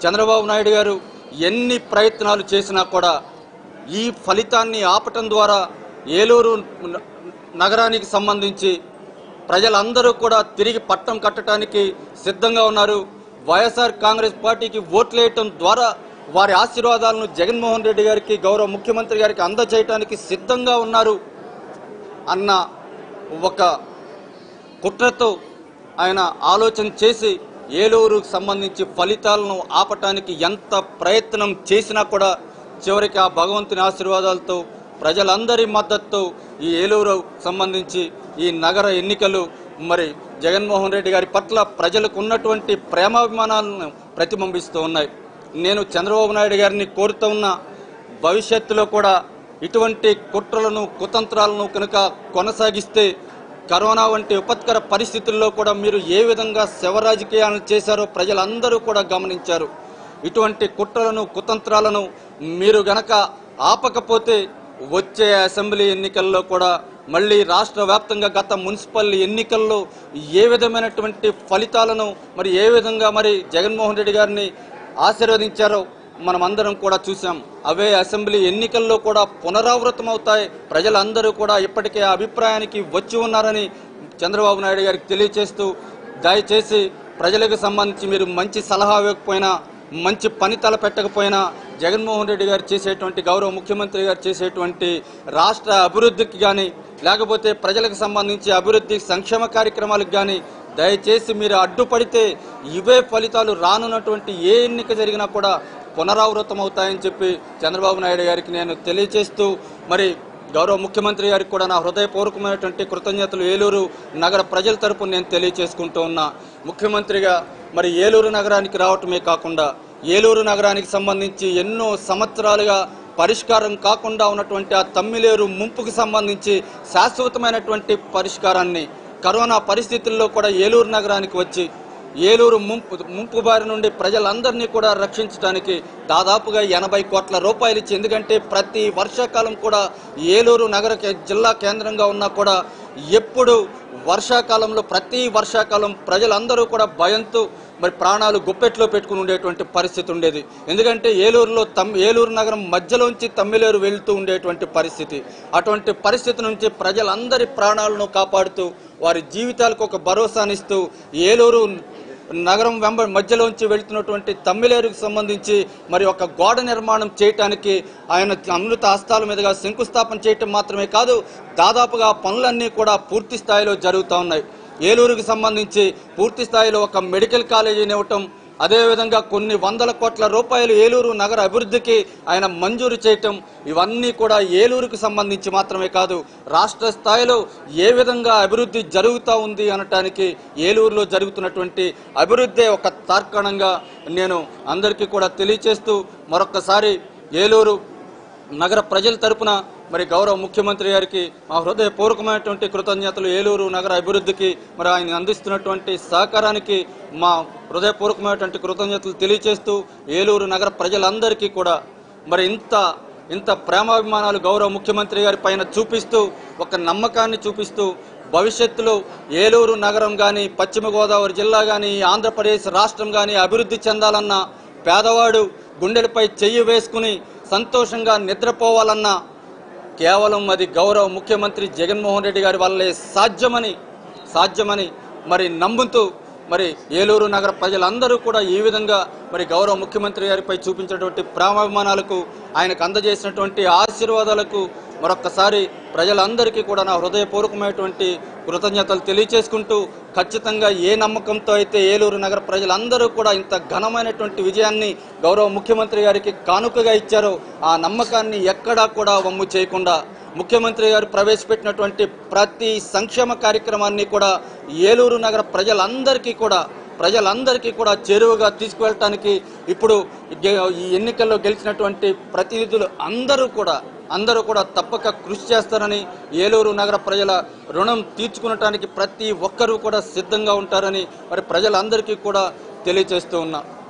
చంద్రబాబు నాయుడు గారు ఎన్ని ప్రయత్నాలు చేసినా కూడా ఈ ఫలితాన్ని ఆపటం ద్వారా ఏలూరు న- నగరానికి సంబంధించి ప్రజలందరూ కూడా తిరిగి పట్టం కట్టడానికి సిద్ధంగా ఉన్నారు వైఎస్ఆర్ కాంగ్రెస్ పార్టీకి ఓట్లేయటం ద్వారా వారి ఆశీర్వాదాలను జగన్మోహన్ రెడ్డి గారికి గౌరవ ముఖ్యమంత్రి గారికి అందజేయటానికి సిద్ధంగా ఉన్నారు అన్న ఒక కుట్రతో ఆయన ఆలోచన చేసి ఏలూరుకు సంబంధించి ఫలితాలను ఆపటానికి ఎంత ప్రయత్నం చేసినా కూడా చివరికి ఆ భగవంతుని ఆశీర్వాదాలతో ప్రజలందరి మద్దతుతో ఈ ఏలూరు సంబంధించి ఈ నగర ఎన్నికలు మరి జగన్మోహన్ రెడ్డి గారి పట్ల ప్రజలకు ఉన్నటువంటి ప్రేమాభిమానాలను ప్రతిబింబిస్తూ ఉన్నాయి నేను చంద్రబాబు నాయుడు గారిని కోరుతూ ఉన్న భవిష్యత్తులో కూడా ఇటువంటి కుట్రలను కుతంత్రాలను కనుక కొనసాగిస్తే కరోనా వంటి విపత్కర పరిస్థితుల్లో కూడా మీరు ఏ విధంగా శవ రాజకీయాలను చేశారో ప్రజలందరూ కూడా గమనించారు ఇటువంటి కుట్రలను కుతంత్రాలను మీరు గనక ఆపకపోతే వచ్చే అసెంబ్లీ ఎన్నికల్లో కూడా మళ్ళీ రాష్ట్ర వ్యాప్తంగా గత మున్సిపల్ ఎన్నికల్లో ఏ విధమైనటువంటి ఫలితాలను మరి ఏ విధంగా మరి జగన్మోహన్ రెడ్డి గారిని ఆశీర్వదించారో మనమందరం కూడా చూసాం అవే అసెంబ్లీ ఎన్నికల్లో కూడా పునరావృతం అవుతాయి ప్రజలందరూ కూడా ఇప్పటికే ఆ అభిప్రాయానికి వచ్చి ఉన్నారని చంద్రబాబు నాయుడు గారికి తెలియచేస్తూ దయచేసి ప్రజలకు సంబంధించి మీరు మంచి సలహా ఇవ్వకపోయినా మంచి పని తలపెట్టకపోయినా జగన్మోహన్ రెడ్డి గారు చేసేటువంటి గౌరవ ముఖ్యమంత్రి గారు చేసేటువంటి రాష్ట్ర అభివృద్ధికి కానీ లేకపోతే ప్రజలకు సంబంధించి అభివృద్ధి సంక్షేమ కార్యక్రమాలకు కానీ దయచేసి మీరు అడ్డుపడితే ఇవే ఫలితాలు రానున్నటువంటి ఏ ఎన్నిక జరిగినా కూడా పునరావృతం అవుతాయని చెప్పి చంద్రబాబు నాయుడు గారికి నేను తెలియచేస్తూ మరి గౌరవ ముఖ్యమంత్రి గారికి కూడా నా హృదయపూర్వకమైనటువంటి కృతజ్ఞతలు ఏలూరు నగర ప్రజల తరపున నేను తెలియచేసుకుంటూ ఉన్నా ముఖ్యమంత్రిగా మరి ఏలూరు నగరానికి రావటమే కాకుండా ఏలూరు నగరానికి సంబంధించి ఎన్నో సంవత్సరాలుగా పరిష్కారం కాకుండా ఉన్నటువంటి ఆ తమ్మిలేరు ముంపుకు సంబంధించి శాశ్వతమైనటువంటి పరిష్కారాన్ని కరోనా పరిస్థితుల్లో కూడా ఏలూరు నగరానికి వచ్చి ఏలూరు ముంపు ముంపు బారి నుండి ప్రజలందరినీ కూడా రక్షించడానికి దాదాపుగా ఎనభై కోట్ల రూపాయలు ఇచ్చి ఎందుకంటే ప్రతి వర్షాకాలం కూడా ఏలూరు నగర కే- జిల్లా కేంద్రంగా ఉన్నా కూడా ఎప్పుడు వర్షాకాలంలో ప్రతి వర్షాకాలం ప్రజలందరూ కూడా భయంతో మరి ప్రాణాలు గుప్పెట్లో పెట్టుకుని ఉండేటువంటి పరిస్థితి ఉండేది ఎందుకంటే ఏలూరులో తమ్ ఏలూరు నగరం మధ్యలోంచి తమ్మిలేరు వెళ్తూ ఉండేటువంటి పరిస్థితి అటువంటి పరిస్థితి నుంచి ప్రజలందరి ప్రాణాలను కాపాడుతూ వారి జీవితాలకు ఒక భరోసానిస్తూ ఏలూరు నగరం వెంబ మధ్యలోంచి వెళ్తున్నటువంటి తమ్మిలేరుకు సంబంధించి మరి ఒక గోడ నిర్మాణం చేయటానికి ఆయన అమృత హస్తాల మీదుగా శంకుస్థాపన చేయటం మాత్రమే కాదు దాదాపుగా ఆ పనులన్నీ కూడా పూర్తి స్థాయిలో జరుగుతూ ఉన్నాయి ఏలూరుకు సంబంధించి పూర్తి స్థాయిలో ఒక మెడికల్ కాలేజీని ఇవ్వటం అదేవిధంగా కొన్ని వందల కోట్ల రూపాయలు ఏలూరు నగర అభివృద్ధికి ఆయన మంజూరు చేయటం ఇవన్నీ కూడా ఏలూరుకు సంబంధించి మాత్రమే కాదు రాష్ట్ర స్థాయిలో ఏ విధంగా అభివృద్ధి జరుగుతూ ఉంది అనటానికి ఏలూరులో జరుగుతున్నటువంటి అభివృద్ధి ఒక తార్కాణంగా నేను అందరికీ కూడా తెలియచేస్తూ మరొక్కసారి ఏలూరు నగర ప్రజల తరపున మరి గౌరవ ముఖ్యమంత్రి గారికి మా హృదయపూర్వకమైనటువంటి కృతజ్ఞతలు ఏలూరు నగర అభివృద్ధికి మరి ఆయన అందిస్తున్నటువంటి సహకారానికి మా హృదయపూర్వకమైనటువంటి కృతజ్ఞతలు తెలియచేస్తూ ఏలూరు నగర ప్రజలందరికీ కూడా మరి ఇంత ఇంత ప్రేమాభిమానాలు గౌరవ ముఖ్యమంత్రి గారి పైన చూపిస్తూ ఒక నమ్మకాన్ని చూపిస్తూ భవిష్యత్తులో ఏలూరు నగరం కానీ పశ్చిమ గోదావరి జిల్లా కానీ ఆంధ్రప్రదేశ్ రాష్ట్రం కానీ అభివృద్ధి చెందాలన్నా పేదవాడు గుండెలపై చెయ్యి వేసుకుని సంతోషంగా నిద్రపోవాలన్నా కేవలం అది గౌరవ ముఖ్యమంత్రి జగన్మోహన్ రెడ్డి గారి వల్లే సాధ్యమని సాధ్యమని మరి నమ్ముతూ మరి ఏలూరు నగర ప్రజలందరూ కూడా ఈ విధంగా మరి గౌరవ ముఖ్యమంత్రి గారిపై చూపించినటువంటి ప్రేమాభిమానాలకు ఆయనకు అందజేసినటువంటి ఆశీర్వాదాలకు మరొక్కసారి ప్రజలందరికీ కూడా నా హృదయపూర్వకమైనటువంటి కృతజ్ఞతలు తెలియచేసుకుంటూ ఖచ్చితంగా ఏ నమ్మకంతో అయితే ఏలూరు నగర ప్రజలందరూ కూడా ఇంత ఘనమైనటువంటి విజయాన్ని గౌరవ ముఖ్యమంత్రి గారికి కానుకగా ఇచ్చారో ఆ నమ్మకాన్ని ఎక్కడా కూడా వమ్ము చేయకుండా ముఖ్యమంత్రి గారు ప్రవేశపెట్టినటువంటి ప్రతి సంక్షేమ కార్యక్రమాన్ని కూడా ఏలూరు నగర ప్రజలందరికీ కూడా ప్రజలందరికీ కూడా చేరువగా తీసుకువెళ్ళటానికి ఇప్పుడు గె- ఈ ఎన్నికల్లో గెలిచినటువంటి ప్రతినిధులు అందరూ కూడా అందరూ కూడా తప్పక కృషి చేస్తారని ఏలూరు నగర ప్రజల రుణం తీర్చుకునటానికి ప్రతి ఒక్కరూ కూడా సిద్ధంగా ఉంటారని మరి ప్రజలందరికీ కూడా తెలియజేస్తూ ఉన్నా